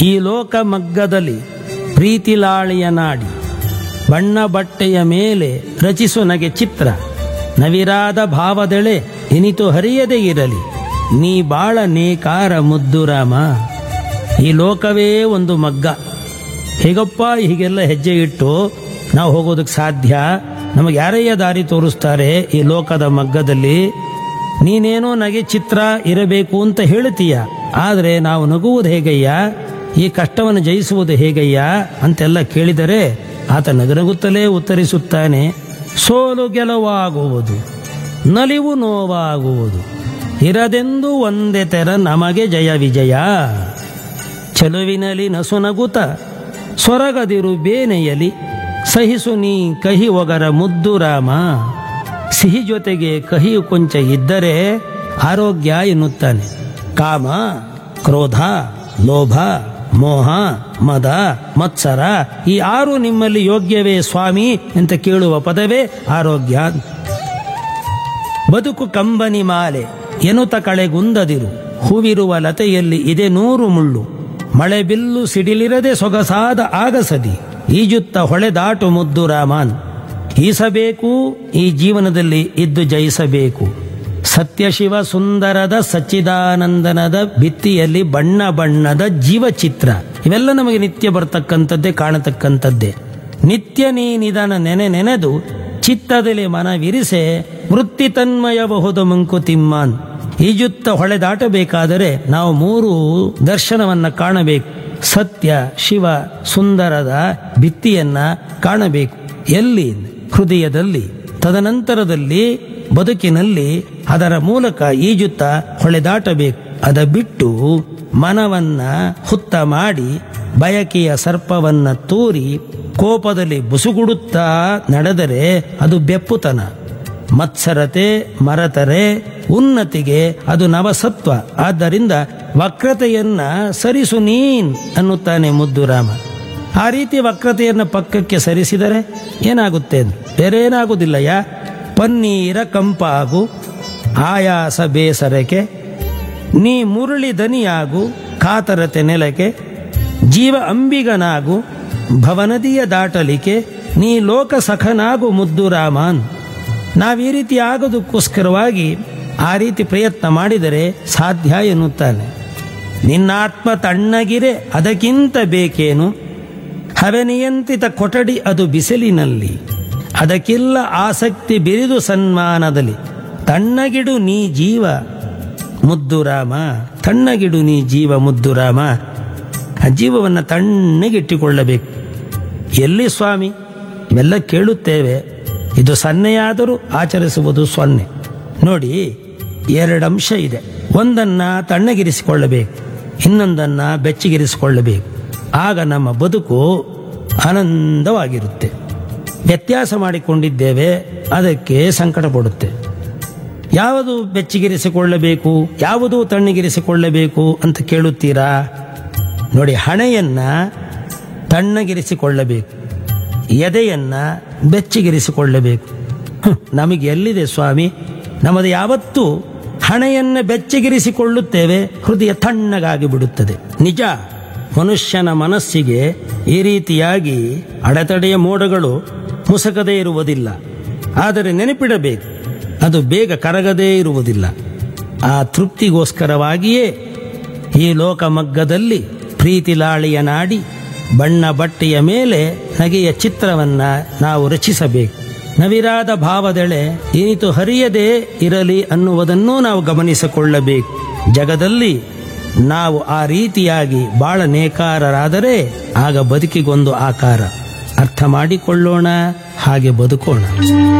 ಈ ಲೋಕ ಮಗ್ಗದಲ್ಲಿ ಪ್ರೀತಿಲಾಳಿಯ ನಾಡಿ ಬಣ್ಣ ಬಟ್ಟೆಯ ಮೇಲೆ ರಚಿಸು ನಗೆ ಚಿತ್ರ ನವಿರಾದ ಭಾವದೆಳೆ ಇನಿತು ಹರಿಯದೇ ಇರಲಿ ನೀ ಬಾಳ ನೇಕಾರ ಮುದ್ದು ರಾಮ ಈ ಲೋಕವೇ ಒಂದು ಮಗ್ಗ ಹೇಗಪ್ಪ ಹೀಗೆಲ್ಲ ಹೆಜ್ಜೆ ಇಟ್ಟು ನಾವು ಹೋಗೋದಕ್ಕೆ ಸಾಧ್ಯ ನಮಗೆ ಯಾರಯ್ಯ ದಾರಿ ತೋರಿಸ್ತಾರೆ ಈ ಲೋಕದ ಮಗ್ಗದಲ್ಲಿ ನೀನೇನೋ ನಗೆ ಚಿತ್ರ ಇರಬೇಕು ಅಂತ ಹೇಳ್ತೀಯ ಆದರೆ ನಾವು ನಗುವುದು ಹೇಗಯ್ಯ ಈ ಕಷ್ಟವನ್ನು ಜಯಿಸುವುದು ಹೇಗಯ್ಯ ಅಂತೆಲ್ಲ ಕೇಳಿದರೆ ಆತ ನಗನಗುತ್ತಲೇ ಉತ್ತರಿಸುತ್ತಾನೆ ಸೋಲು ಗೆಲುವಾಗುವುದು ನಲಿವು ನೋವಾಗುವುದು ಇರದೆಂದು ಒಂದೇ ತೆರ ನಮಗೆ ಜಯ ವಿಜಯ ಚೆಲುವಿನಲಿ ನಸುನಗುತ ಸೊರಗದಿರು ಬೇನೆಯಲಿ ಸಹಿಸು ನೀ ಕಹಿ ಒಗರ ಮುದ್ದು ರಾಮ ಸಿಹಿ ಜೊತೆಗೆ ಕಹಿಯು ಕೊಂಚ ಇದ್ದರೆ ಆರೋಗ್ಯ ಎನ್ನುತ್ತಾನೆ ಕಾಮ ಕ್ರೋಧ ಲೋಭ ಮೋಹ ಮದ ಮತ್ಸರ ಈ ಆರು ನಿಮ್ಮಲ್ಲಿ ಯೋಗ್ಯವೇ ಸ್ವಾಮಿ ಅಂತ ಕೇಳುವ ಪದವೇ ಆರೋಗ್ಯ ಬದುಕು ಕಂಬನಿ ಮಾಲೆ ಎನುತ ಕಳೆಗುಂದದಿರು ಹೂವಿರುವ ಲತೆಯಲ್ಲಿ ಇದೆ ನೂರು ಮುಳ್ಳು ಮಳೆ ಬಿಲ್ಲು ಸಿಡಿಲಿರದೆ ಸೊಗಸಾದ ಆಗಸದಿ ಈಜುತ್ತ ಹೊಳೆದಾಟು ಮುದ್ದು ರಾಮಾನ್ ಈಸಬೇಕು ಈ ಜೀವನದಲ್ಲಿ ಇದ್ದು ಜಯಿಸಬೇಕು ಸತ್ಯಶಿವ ಸುಂದರದ ಸಚ್ಚಿದಾನಂದನದ ಭಿತ್ತಿಯಲ್ಲಿ ಬಣ್ಣ ಬಣ್ಣದ ಜೀವಚಿತ್ರ ಇವೆಲ್ಲ ನಮಗೆ ನಿತ್ಯ ಬರ್ತಕ್ಕಂಥದ್ದೇ ಕಾಣತಕ್ಕಂಥದ್ದೇ ನಿತ್ಯ ನೀ ನಿಧನ ನೆನೆ ನೆನೆದು ಚಿತ್ತದಲ್ಲಿ ಮನವಿರಿಸೆ ವೃತ್ತಿ ತನ್ಮಯಬಹುದು ಮಂಕುತಿಮ್ಮನ್ ಈಜುತ್ತ ಹೊಳೆ ದಾಟಬೇಕಾದರೆ ನಾವು ಮೂರು ದರ್ಶನವನ್ನ ಕಾಣಬೇಕು ಸತ್ಯ ಶಿವ ಸುಂದರದ ಭಿತ್ತಿಯನ್ನ ಕಾಣಬೇಕು ಎಲ್ಲಿ ಹೃದಯದಲ್ಲಿ ತದನಂತರದಲ್ಲಿ ಬದುಕಿನಲ್ಲಿ ಅದರ ಮೂಲಕ ಈಜುತ್ತ ಹೊಳೆದಾಟಬೇಕು ಅದ ಬಿಟ್ಟು ಮನವನ್ನ ಹುತ್ತ ಮಾಡಿ ಬಯಕೆಯ ಸರ್ಪವನ್ನ ತೂರಿ ಕೋಪದಲ್ಲಿ ಬುಸುಗುಡುತ್ತಾ ನಡೆದರೆ ಅದು ಬೆಪ್ಪುತನ ಮತ್ಸರತೆ ಮರತರೆ ಉನ್ನತಿಗೆ ಅದು ನವಸತ್ವ ಆದ್ದರಿಂದ ವಕ್ರತೆಯನ್ನ ಸರಿಸು ನೀನ್ ಅನ್ನುತ್ತಾನೆ ಮುದ್ದು ರಾಮ ಆ ರೀತಿ ವಕ್ರತೆಯನ್ನ ಪಕ್ಕಕ್ಕೆ ಸರಿಸಿದರೆ ಏನಾಗುತ್ತೆ ಅಂದ್ರೆ ಬೇರೆ ಏನಾಗುವುದಿಲ್ಲಯ್ಯ ಪನ್ನೀರ ಕಂಪಾಗು ಆಯಾಸ ಬೇಸರಕ್ಕೆ ನೀ ಮುರಳಿ ದನಿಯಾಗು ಕಾತರತೆ ನೆಲಕ್ಕೆ ಜೀವ ಅಂಬಿಗನಾಗು ಭವನದಿಯ ದಾಟಲಿಕೆ ನೀ ಲೋಕ ಸಖನಾಗು ಮುದ್ದು ರಾಮನ್ ನಾವು ಈ ರೀತಿ ಆಗೋದಕ್ಕೋಸ್ಕರವಾಗಿ ಆ ರೀತಿ ಪ್ರಯತ್ನ ಮಾಡಿದರೆ ಸಾಧ್ಯ ಎನ್ನುತ್ತಾನೆ ನಿನ್ನಾತ್ಮ ತಣ್ಣಗಿರೆ ಅದಕ್ಕಿಂತ ಬೇಕೇನು ಹವೆನಿಯಂತ್ರಿತ ಕೊಠಡಿ ಅದು ಬಿಸಿಲಿನಲ್ಲಿ ಅದಕ್ಕಿಲ್ಲ ಆಸಕ್ತಿ ಬಿರಿದು ಸನ್ಮಾನದಲ್ಲಿ ತಣ್ಣಗಿಡು ನೀ ಜೀವ ಮುದ್ದು ರಾಮ ತಣ್ಣಗಿಡು ನೀ ಜೀವ ಮುದ್ದು ರಾಮ ಆ ಜೀವವನ್ನು ತಣ್ಣಗಿಟ್ಟುಕೊಳ್ಳಬೇಕು ಎಲ್ಲಿ ಸ್ವಾಮಿ ಇವೆಲ್ಲ ಕೇಳುತ್ತೇವೆ ಇದು ಸನ್ನೆಯಾದರೂ ಆಚರಿಸುವುದು ಸೊನ್ನೆ ನೋಡಿ ಎರಡು ಅಂಶ ಇದೆ ಒಂದನ್ನ ತಣ್ಣಗಿರಿಸಿಕೊಳ್ಳಬೇಕು ಇನ್ನೊಂದನ್ನ ಬೆಚ್ಚಗಿರಿಸಿಕೊಳ್ಳಬೇಕು ಆಗ ನಮ್ಮ ಬದುಕು ಆನಂದವಾಗಿರುತ್ತೆ ವ್ಯತ್ಯಾಸ ಮಾಡಿಕೊಂಡಿದ್ದೇವೆ ಅದಕ್ಕೆ ಸಂಕಟ ಪಡುತ್ತೆ ಯಾವುದು ಬೆಚ್ಚಗಿರಿಸಿಕೊಳ್ಳಬೇಕು ಯಾವುದು ತಣ್ಣಗಿರಿಸಿಕೊಳ್ಳಬೇಕು ಅಂತ ಕೇಳುತ್ತೀರಾ ನೋಡಿ ಹಣೆಯನ್ನ ತಣ್ಣಗಿರಿಸಿಕೊಳ್ಳಬೇಕು ಎದೆಯನ್ನ ಬೆಚ್ಚಗಿರಿಸಿಕೊಳ್ಳಬೇಕು ಹ್ಮ್, ನಮಗೆ ಎಲ್ಲಿದೆ ಸ್ವಾಮಿ ನಮ್ಮದು ಯಾವತ್ತೂ ಹಣೆಯನ್ನ ಬೆಚ್ಚಗಿರಿಸಿಕೊಳ್ಳುತ್ತೇವೆ ಹೃದಯ ತಣ್ಣಗಾಗಿ ಬಿಡುತ್ತದೆ ನಿಜ ಮನುಷ್ಯನ ಮನಸ್ಸಿಗೆ ಈ ರೀತಿಯಾಗಿ ಅಡೆತಡೆಯ ಮೋಡಗಳು ಮುಸಕದೇ ಇರುವುದಿಲ್ಲ ಆದರೆ ನೆನಪಿಡಬೇಕು ಅದು ಬೇಗ ಕರಗದೇ ಇರುವುದಿಲ್ಲ ಆ ತೃಪ್ತಿಗೋಸ್ಕರವಾಗಿಯೇ ಈ ಲೋಕಮಗ್ಗದಲ್ಲಿ ಪ್ರೀತಿ ಲಾಳಿಯ ನಾಡಿ ಬಣ್ಣ ಬಟ್ಟೆಯ ಮೇಲೆ ನಗೆಯ ಚಿತ್ರವನ್ನ ನಾವು ರಚಿಸಬೇಕು ನವಿರಾದ ಭಾವದೆಳೆ ಇನಿತು ಹರಿಯದೇ ಇರಲಿ ಅನ್ನುವುದನ್ನೂ ನಾವು ಗಮನಿಸಿಕೊಳ್ಳಬೇಕು ಜಗದಲ್ಲಿ ನಾವು ಆ ರೀತಿಯಾಗಿ ಬಾಳ ನೇಕಾರರಾದರೆ ಆಗ ಬದುಕಿಗೊಂದು ಆಕಾರ ಅರ್ಥ ಮಾಡಿಕೊಳ್ಳೋಣ ಹಾಗೆ ಬದುಕೋಣ